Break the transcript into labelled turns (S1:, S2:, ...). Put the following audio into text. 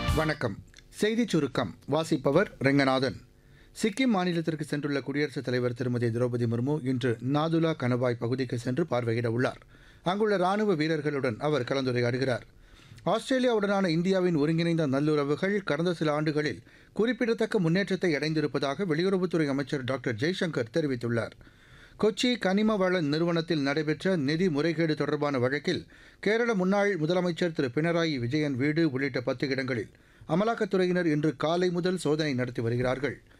S1: வணக்கம் செய்திச் சுருக்கம் வாசிப்பவர் ரெங்கநாதன் சிக்கிம் மாநிலத்திற்கு சென்றுள்ள குடியரசுத் தலைவர் திருமதி திரௌபதி முர்மு இன்று நாதுலா கணவாய் பகுதிக்கு சென்று பார்வையிட உள்ளார் அங்குள்ள ராணுவ வீரர்களுடன் அவர் கலந்துரையாடுகிறார் ஆஸ்திரேலியாவுடனான இந்தியாவின் ஒருங்கிணைந்த நல்லுறவுகள் கடந்த சில ஆண்டுகளில் குறிப்பிடத்தக்க முன்னேற்றத்தை அடைந்திருப்பதாக வெளியுறவுத்துறை அமைச்சர் டாக்டர் ஜெய்சங்கர் தெரிவித்துள்ளார் கொச்சி கனிம வள நிறுவனத்தில் நடைபெற்ற நிதி முறைகேடு தொடர்பான வழக்கில் கேரள முன்னாள் முதலமைச்சர் திரு பினராயி விஜயன் வீடு உள்ளிட்ட பத்து இடங்களில் அமலாக்கத்துறையினர் இன்று காலை முதல் சோதனை நடத்தி வருகிறார்கள்